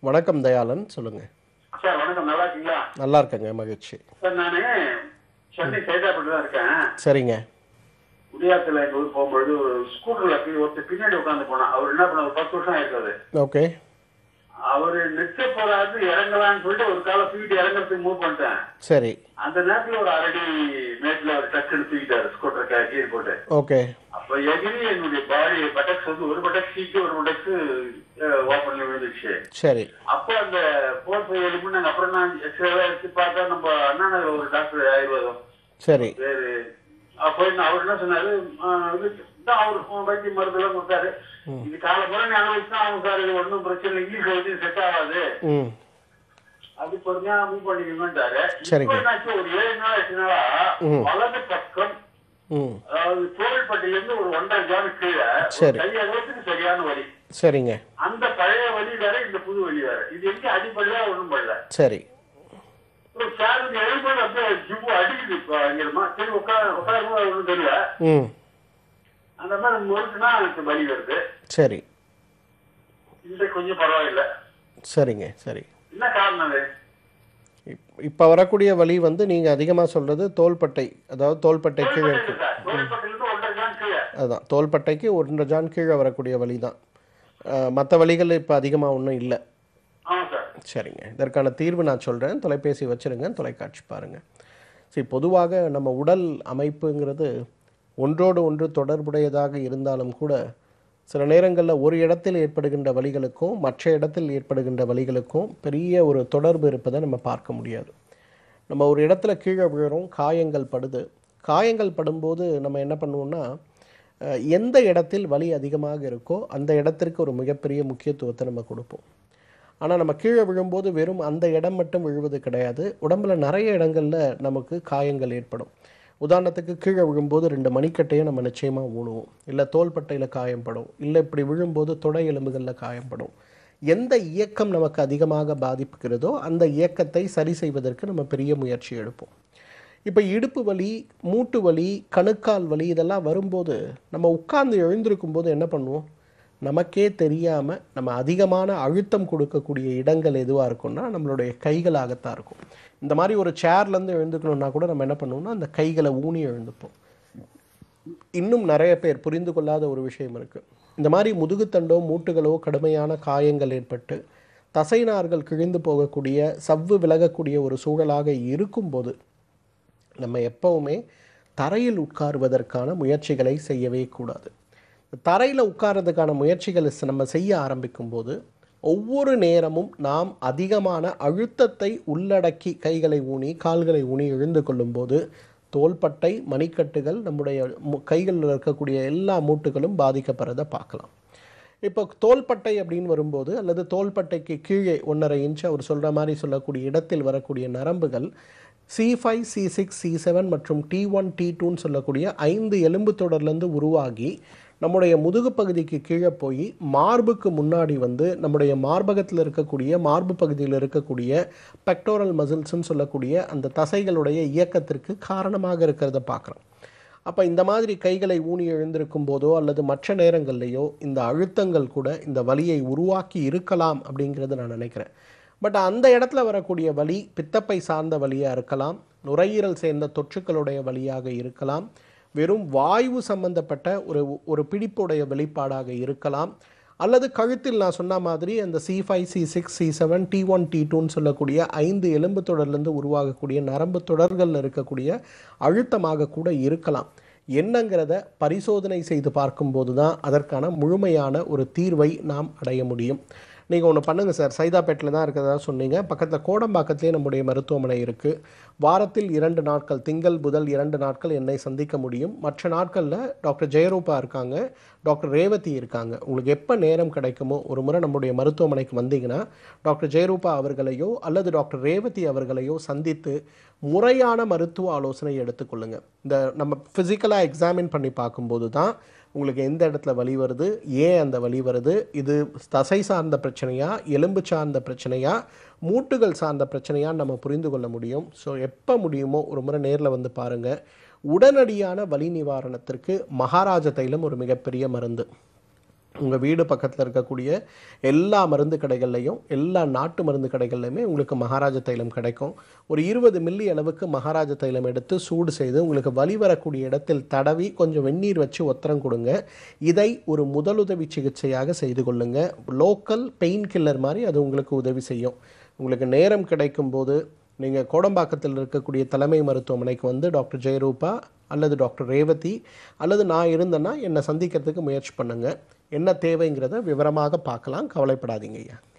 வணக்கம் தயாளன் சொல்லுங்க சார் வணக்கம் நல்லா இருக்கீங்களா நல்லா இருக்கேங்க மகிழ்ச்சி சார் நானு சென்னை சைதாப்பேட்டில் தான் இருக்கேன் சரிங்க குடியாத்துல எங்க ஊர் போகும்பொழுது ஒரு ஸ்கூட்டர்ல போய் ஒருத்தர் பின்னாடி உட்காந்து போனான் அவர் என்ன பண்ண ஒரு பத்து வருஷம் ஆயிருக்காது ஓகே அவரு நிறுத்த போறாரு இறங்கலாம்னு சொல்லிட்டு ஒரு காலை தூக்கிட்டு இறங்குறதுக்கு மூவ் பண்ணிட்டேன் சரி அந்த நேரத்துல ஒரு அரடி மேட்ல ஒரு டக்குன்னு தூக்கிட்டாரு ஸ்கூட்டர் கீழ் போட்டு ஓகே அப்ப எகிரி என்னுடைய பாடி பட்டக்ஸ் வந்து ஒரு பட்டக்ஸ் சீட்டு ஒரு பட்டக்ஸ் ஓப்பன்ல விழுந்துச்சு சரி அப்போ அந்த போர் எலும்பு நாங்க அப்புறம் நான் எக்ஸ்ரே எடுத்து பார்த்தா நம்ம அண்ணா நகர் ஒரு டாக்டர் ஆயுர்வேதம் சரி பேரு அப்போ என்ன அவர் என்ன சொன்னாரு ஆஹ் இது தான் அவர் வைத்திய மருந்து எல்லாம் கொடுத்தாரு இது காலப்புற நீ அனுபவிச்சா அவங்க சார் இது ஒன்றும் பிரச்சனை இல்லை இங்கிலீஷ் வந்து செட் ஆகாது ம் அது பொறுமையா மூவ் பண்ணிக்கணும்ட்டாரு சரிங்க. இப்போ என்னாச்சு ஒரு ஏழு நாள் எட்டு நாளா ம். வலது பக்கம் ம் அதாவது தோள்பட்டில இருந்து ஒரு ஒன்றரை ஜான் கீழே சரி. கையகத்துக்கு சரியான வலி சரிங்க அந்த பழைய வலி வேற இந்த புது வலி வேற இது எங்க அடிப்படையா ஒண்ணும் பண்ணல சரி ஒரு சார் எழுபது அப்படியே ஜிப்பு அடிக்குது இப்போ அங்கிருமா சரி உட்கார உட்காருமா ஒன்றும் தெரியல ம் அந்த மாதிரி முறுக்குனா எனக்கு வலி வருது சரி இந்த கொஞ்சம் பரவாயில்ல சரிங்க சரி என்ன காரணம் அது இப் இப்போ வரக்கூடிய வலி வந்து நீங்கள் அதிகமாக சொல்கிறது தோள்பட்டை அதாவது தோள்பட்டை கீழே தோள்பட்டை இருக்கு சார் தோள்பட்டையிலிருந்து ஒன்றரை ஜான் கீழே அதுதான் தோள்பட்டைக்கு ஒன்றரை ஜான் கீழே வரக்கூடிய வலி தான் மற்ற வலிகள் இப்போ அதிகமாக ஒன்றும் இல்லை ஆமா சார் சரிங்க இதற்கான தீர்வு நான் சொல்கிறேன் தொலைபேசி வச்சுருங்க தொலைக்காட்சி பாருங்கள் சரி பொதுவாக நம்ம உடல் அமைப்புங்கிறது ஒன்றோடு ஒன்று தொடர்புடையதாக இருந்தாலும் கூட சில நேரங்களில் ஒரு இடத்தில் ஏற்படுகின்ற வலிகளுக்கும் மற்ற இடத்தில் ஏற்படுகின்ற வலிகளுக்கும் பெரிய ஒரு தொடர்பு இருப்பதை நம்ம பார்க்க முடியாது நம்ம ஒரு இடத்துல கீழே விழுறோம் காயங்கள் படுது காயங்கள் படும்போது நம்ம என்ன பண்ணுவோம்னா அஹ், எந்த இடத்தில் வலி அதிகமாக இருக்கோ அந்த இடத்திற்கு ஒரு மிகப்பெரிய முக்கியத்துவத்தை நம்ம கொடுப்போம் ஆனால் நம்ம கீழே விழும்போது வெறும் அந்த இடம் மட்டும் விழுவது கிடையாது உடம்புல நிறைய இடங்களில் நமக்கு காயங்கள் ஏற்படும் உதாரணத்துக்கு கீழே விழும்போது ரெண்டு மணிக்கட்டையை நம்ம நிச்சயமாக ஊணுவோம் இல்லை தோள்பட்டையில் காயம்படும் இல்லை இப்படி விழும்போது தொடை எலும்புகளில் காயப்படும் எந்த இயக்கம் நமக்கு அதிகமாக பாதிப்புகிறதோ அந்த இயக்கத்தை சரி செய்வதற்கு நம்ம பெரிய முயற்சி எடுப்போம் இப்போ இடுப்பு வலி மூட்டு வலி கணுக்கால் வலி இதெல்லாம் வரும்போது நம்ம உட்கார்ந்து எழுந்திருக்கும் போது என்ன பண்ணுவோம் நமக்கே தெரியாமல் நம்ம அதிகமான அழுத்தம் கொடுக்கக்கூடிய இடங்கள் எதுவாக இருக்கும்னா நம்மளுடைய கைகளாகத்தான் இருக்கும் இந்த மாதிரி ஒரு சேர்லேருந்து எழுந்துக்கணும்னா கூட நம்ம என்ன பண்ணுவோம்னா அந்த கைகளை ஊனி எழுந்துப்போம் இன்னும் நிறைய பேர் புரிந்து கொள்ளாத ஒரு விஷயம் இருக்குது இந்த மாதிரி முதுகுத்தண்டோ மூட்டுகளோ கடுமையான காயங்கள் ஏற்பட்டு தசைநார்கள் கிழிந்து போகக்கூடிய சவ்வு விலகக்கூடிய ஒரு சூழலாக இருக்கும்போது நம்ம எப்பவுமே தரையில் உட்காருவதற்கான முயற்சிகளை செய்யவே கூடாது தரையில் உட்கார்றதுக்கான முயற்சிகளை ச- நம்ம செய்ய ஆரம்பிக்கும் போது ஒவ்வொரு நேரமும் நாம் அதிகமான அழுத்தத்தை உள்ளடக்கி கைகளை ஊனி கால்களை ஊனி எழுந்து கொள்ளும்போது தோள்பட்டை மணிக்கட்டுகள் நம்முடைய மு- கைகளில் இருக்கக்கூடிய எல்லா மூட்டுகளும் பாதிக்கப்படுறதை பார்க்கலாம் இப்போ தோள்பட்டை அப்படின்னு வரும்போது அல்லது தோள்பட்டைக்கு கீழே ஒன்றரை இன்ச் அவர் சொல்கிற மாதிரி சொல்லக்கூடிய இடத்தில் வரக்கூடிய நரம்புகள் C five C six C seven மற்றும் டி ஒன் டி டூன்னு சொல்லக்கூடிய ஐந்து எலும்பு தொடர்லேருந்து உருவாகி நம்முடைய முதுகு பகுதிக்கு கீழே போய் மார்புக்கு முன்னாடி வந்து நம்முடைய மார்பகத்தில் இருக்கக்கூடிய மார்பு பகுதியில் இருக்கக்கூடிய பெக்டோரல் மசில்ஸ்ன்னு சொல்லக்கூடிய அந்த தசைகளுடைய இயக்கத்திற்கு காரணமாக இருக்கிறத பார்க்குறோம் அப்போ இந்த மாதிரி கைகளை ஊனி எழுந்திருக்கும் போதோ அல்லது மற்ற நேரங்கள்லையோ இந்த அழுத்தங்கள் கூட இந்த வலியை உருவாக்கி இருக்கலாம் அப்படிங்கிறத நான் நினைக்கிறேன் பட் அந்த இடத்துல வரக்கூடிய வலி பித்தப்பை சார்ந்த வலியாக இருக்கலாம் நுரையீரல் சேர்ந்த தொற்றுக்களுடைய வலியாக இருக்கலாம் வெறும் வாயு சம்பந்தப்பட்ட ஒரு ஒரு பிடிப்புடைய வெளிப்பாடாக இருக்கலாம் அல்லது கழுத்தில் நான் சொன்ன மாதிரி அந்த C five C six C seven D one D டூன்னு சொல்லக்கூடிய ஐந்து எலும்பு தொடர்லேருந்து உருவாகக்கூடிய நரம்பு தொடர்களில் இருக்கக்கூடிய அழுத்தமாக கூட இருக்கலாம் என்னங்கிறத பரிசோதனை செய்து பார்க்கும்போது தான் அதற்கான முழுமையான ஒரு தீர்வை நாம் அடைய முடியும் நீங்கள் ஒன்று பண்ணுங்கள் சார் சைதாப்பேட்டில் தான் இருக்கிறதா சொன்னீங்க பக்கத்தில் கோடம்பாக்கத்திலே நம்முடைய மருத்துவமனை இருக்குது வாரத்தில் இரண்டு நாட்கள் திங்கள் புதன் இரண்டு நாட்கள் என்னை சந்திக்க முடியும் மற்ற நாட்களில் டாக்டர் ஜெயரூபா இருக்காங்க டாக்டர் ரேவதி இருக்காங்க உங்களுக்கு எப்போ நேரம் கிடைக்குமோ ஒரு முறை நம்முடைய மருத்துவமனைக்கு வந்தீங்கன்னா டாக்டர் ஜெயரூபா அவர்களையோ அல்லது டாக்டர் ரேவதி அவர்களையோ சந்தித்து முறையான மருத்துவ ஆலோசனை எடுத்துக்கொள்ளுங்க இந்த நம்ம ஃபிசிக்கலாக எக்ஸாமின் பண்ணி பார்க்கும்போது தான் உங்களுக்கு எந்த இடத்துல வலி வருது ஏன் அந்த வலி வருது இது தசை சார்ந்த பிரச்சனையா எலும்பு சார்ந்த பிரச்சனையா மூட்டுகள் சார்ந்த பிரச்சனையான்னு நம்ம புரிந்து கொள்ள முடியும் ஸோ எப்போ முடியுமோ ஒரு முறை நேரில் வந்து பாருங்கள் உடனடியான வலி நிவாரணத்திற்கு மகாராஜ தைலம் ஒரு மிகப்பெரிய மருந்து உங்கள் வீடு பக்கத்தில் இருக்கக்கூடிய எல்லா மருந்து கடைகள்லையும் எல்லா நாட்டு மருந்து கடைகள்லையுமே உங்களுக்கு மகாராஜ தைலம் கிடைக்கும் ஒரு இருபது மில்லி அளவுக்கு மகாராஜ தைலம் எடுத்து சூடு செய்து உங்களுக்கு வலி வரக்கூடிய இடத்தில் தடவி கொஞ்சம் வெந்நீர் வச்சு ஒத்தரம் கொடுங்க இதை ஒரு முதலுதவி சிகிச்சையாக செய்து கொள்ளுங்க லோக்கல் பெயின் கில்லர் மாதிரி அது உங்களுக்கு உதவி செய்யும் உங்களுக்கு நேரம் கிடைக்கும் போது நீங்கள் கோடம்பாக்கத்தில் இருக்கக்கூடிய தலைமை மருத்துவமனைக்கு வந்து டாக்டர் ஜெயரூபா அல்லது டாக்டர் ரேவதி அல்லது நான் இருந்தேன்னா என்னை சந்திக்கிறதுக்கு முயற்சி பண்ணுங்க என்ன தேவைங்கிறத விவரமாக பார்க்கலாம் கவலைப்படாதீங்க ஐயா